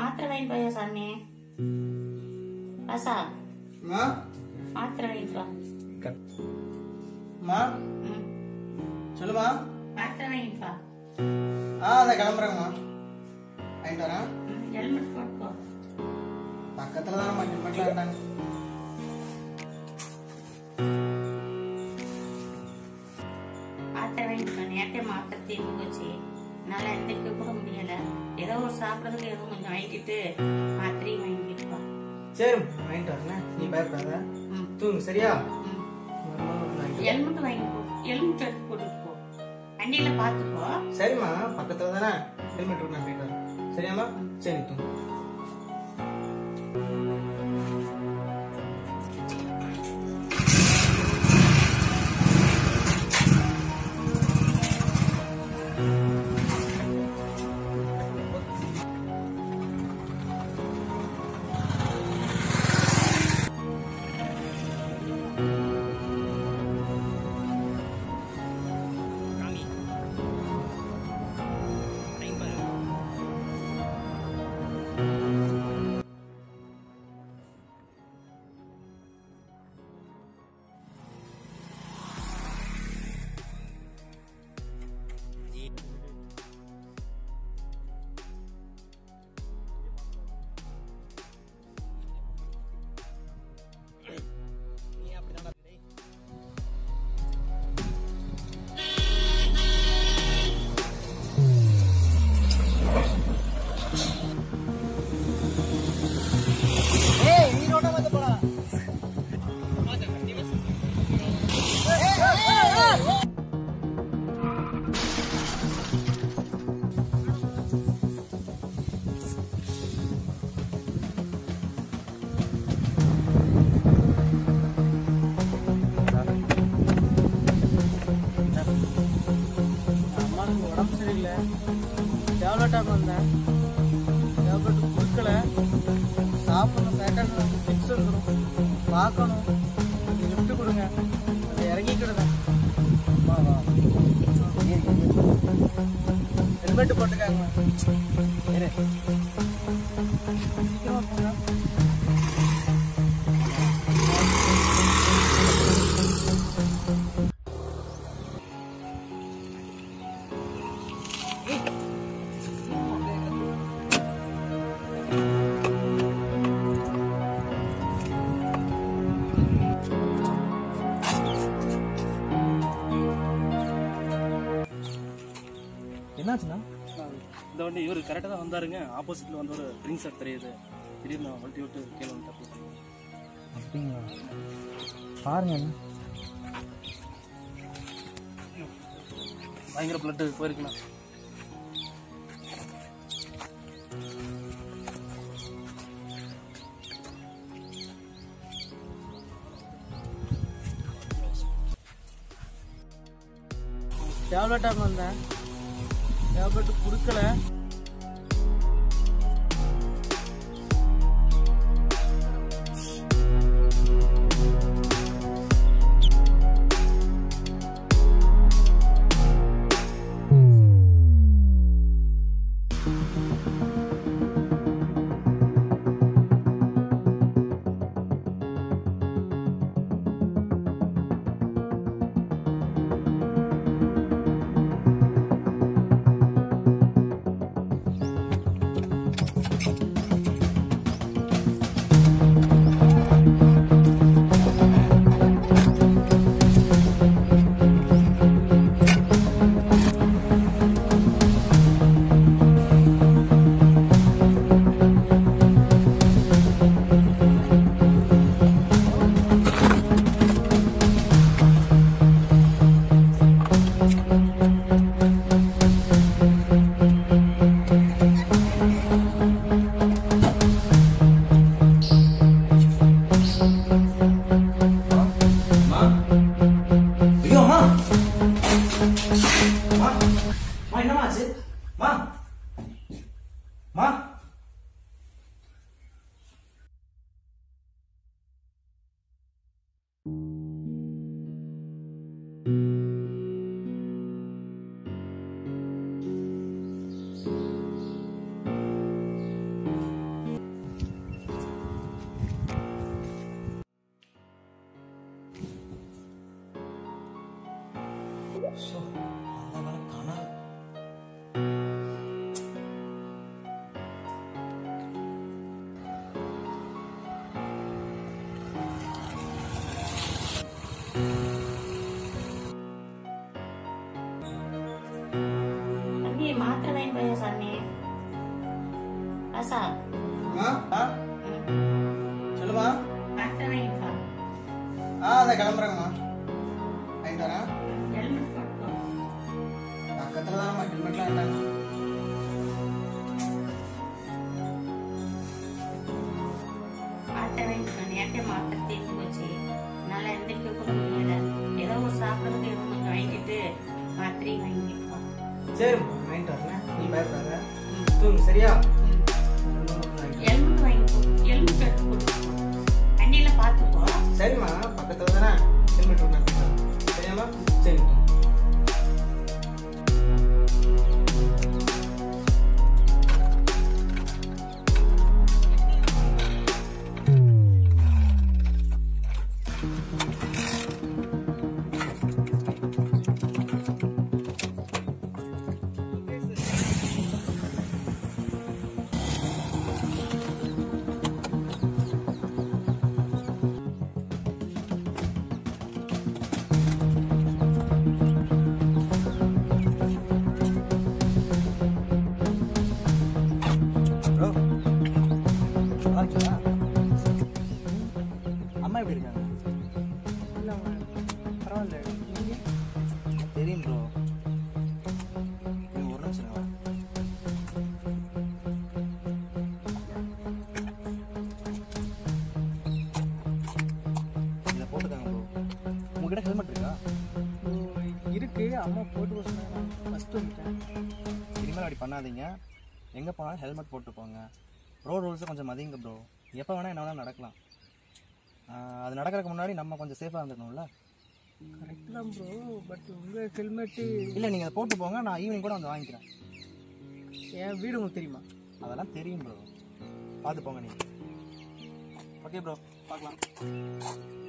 மாத்திரை வாங்கிட்டு போயா சாமி ராசா அம்மா மாத்திரை வாங்கிட்டு வா அம்மா ம் சொல்லுமா மாத்திரை வாங்கிட்டு வா ஆ அதை கிளம்புறேங்கம்மா வாங்கிட்டு வரேன் ம், ஹெல்மெட் போட்டுக்கோ பக்கத்துல தானே மட்டும் மட்டும் மாத்திரை வாங்கிட்டு வா நேரத்தை மாத்திரை தீர்ந்து போச்சு என்னால் எந்திரிக்க கூட முடியல ஏதோ ஒரு சாப்பிட்றதுக்கு ஏதோ கொஞ்சம் வாங்கிட்டு மாத்திரையும் வாங்கிட்டு வா சரி வாங்கிட்டு வரேன் நீ பயப்படாத ம் தூங்கு சரியா ம் அம்மா வாங்கிட்டு வரேன். ஹெல்மெட் வாங்கி போ ஹெல்மெட் எடுத்து போட்டுட்டு போ வண்டியில் பார்த்துக்கோ சரிம்மா பக்கத்துல தானே ஹெல்மெட் இருக்கு நான் போயிட்டு வரேன் சரியாம்மா சரி தூங்கு அம்மாவுக்கு உடம்பு சரியில்லை டேப்லெட்டாக வந்தேன் டேப்லெட் கொடுக்கல சாப்பிடணும் கரெக்டாக ஃபிக்ஸ் வந்துடும் பார்க்கணும் லிஃப்ட் கொடுங்க அதை இறங்கிக்கிடுதேன் வா வா ஹெல்மெட் போட்டுக்காங்க இரு. சீக்கிரமா போங்க என்னாச்சுண்ணா இந்த வண்டி இவர் கரெக்டாக தான் வந்தாருங்க ஆப்போசிட்ல வந்து ஒரு ட்ரிங்க் ஷாட் தெரியுது திடீர்னு வண்டி விட்டு கீழே வந்துட்டு அப்படிங்களா பாருங்க பயங்கர பிளட்டு போயிருக்குண்ணா டேப்லெட்டாக வந்தேன் டேப்லெட் கொடுக்கல ஸோ அந்த வேலை கனவு தம்பி மாத்திரை வாங்கி போய் சாமி ராசா அம்மா ஆ சொல்லுமா மாத்திரை வாங்கிப்பா ஆ அதை கிளம்புறேங்கம்மா வாங்கிட்டு வரேன் ஹெல்மெட் போட்டுக்கோ பக்கத்தில் தானம்மா ஹெல்மெட்லாம் இருந்தாங்க மாத்திரை வாங்கிக்கோ நேரத்தை மாத்திரை தீர்ந்து போச்சு நல்லா எந்திரிக்க கூட முடியல ஏதோ ஒரு சாப்பிட்றதுக்கு எதுவும் கொஞ்சம் வாங்கிட்டு மாத்திரையும் வாங்கிப்போ சரிம்மா வாங்கிட்டு வரேன் நீ பயப்படாத தூங்கு சரியா ஹெல்மெட் வாங்கிப்போ ஹெல்மெட் எடுத்து கொடுப்போம் தண்ணியில பார்த்துப்போ சரிம்மா பக்கத்தில் தானே ஹெல்மெட் இருந்தாங்க சரியாம்மா சரி தூங்கு ப்ரோ நல்லா இருக்கீங்களா அம்மா எப்படி இருக்காங்க இல்லைம்மா பரவாயில்ல நீங்கள் தெரியும் ப்ரோ நீங்கள் ஒரு நிமிஷம் இருங்க. இதை போட்டுக்காங்க ப்ரோ உங்ககிட்ட ஹெல்மெட் இருக்கா இருக்கு அம்மா போட்டு போக சொன்னாங்க ஃபஸ்ட்டு வந்துட்டேன் இனிமேல் அப்படி பண்ணாதீங்க எங்கே போனாலும் ஹெல்மெட் போட்டு போங்க ரோட் ரூல்ஸை கொஞ்சம் மதிங்க ப்ரோ எப்போ வேணால் என்ன வேணால் நடக்கலாம் ஆஹ் அது நடக்கிறதுக்கு முன்னாடி நம்ம கொஞ்சம் சேஃபாக இருந்துக்கணும்ல கரெக்ட் தான் ப்ரோ பட் உங்கள் ஹெல்மெட்டு இல்லை நீங்கள் அதை போட்டு போங்க நான் ஈவினிங் கூட வந்து வாங்கிக்கிறேன் என் வீடு உங்களுக்கு தெரியுமா அதெல்லாம் தெரியும் ப்ரோ பார்த்து போங்க நீங்கள் ஓகே ப்ரோ பார்க்கலாம்